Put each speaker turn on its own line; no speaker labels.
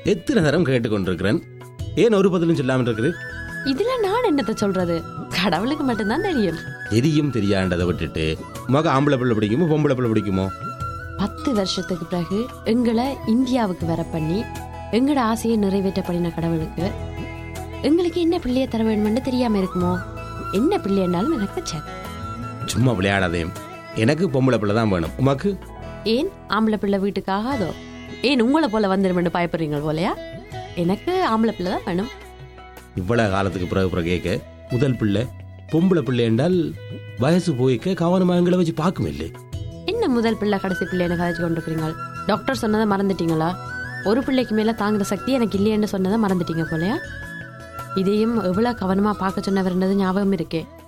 எத்தனை தரம் கேட்டுக்கொண்டிருக்கிறேன் ஏன் ஒரு பதிலும் சொல்லாமல் இருக்குது
இதுல நான் என்னத்த சொல்றது கடவுளுக்கு மட்டும்தான் தெரியும்
தெரியும் தெரியாண்டதை விட்டுட்டு மக ஆம்பளை பிள்ளை பிடிக்குமோ பொம்பளை பிள்ளை பிடிக்குமோ
பத்து வருஷத்துக்கு பிறகு எங்களை இந்தியாவுக்கு வர பண்ணி எங்களோட ஆசையை நிறைவேற்ற பண்ணின கடவுளுக்கு எங்களுக்கு என்ன பிள்ளைய தர வேணும்னு தெரியாம இருக்குமோ என்ன பிள்ளைன்னாலும் எனக்கு சரி
சும்மா விளையாடாதேயும் எனக்கு பொம்பளை பிள்ளை தான் வேணும் உமாக்கு
ஏன் ஆம்பளை பிள்ளை வீட்டுக்கு ஆகாதோ ஏன் உங்களை போல வந்துருமென்னு பயப்படுறீங்க போலயா எனக்கு ஆம்பளை பிள்ளை தான் வேணும்
இவ்வளவு காலத்துக்கு பிறகு பிறகு கேட்க முதல் பிள்ளை பொம்பளை பிள்ளை என்றால் வயசு போய்க்க கவனமா எங்களை வச்சு பார்க்கும் இல்லை
என்ன முதல் பிள்ளை கடைசி பிள்ளைன்னு கதைச்சு கொண்டிருக்கிறீங்க டாக்டர் சொன்னதை மறந்துட்டீங்களா ஒரு பிள்ளைக்கு மேல தாங்குற சக்தி எனக்கு இல்லையேன்னு சொன்னதை மறந்துட்டீங்க போலயா இதையும் எவ்வளவு கவனமா பார்க்க சொன்னவர்ன்றது ஞாபகம் இருக்கே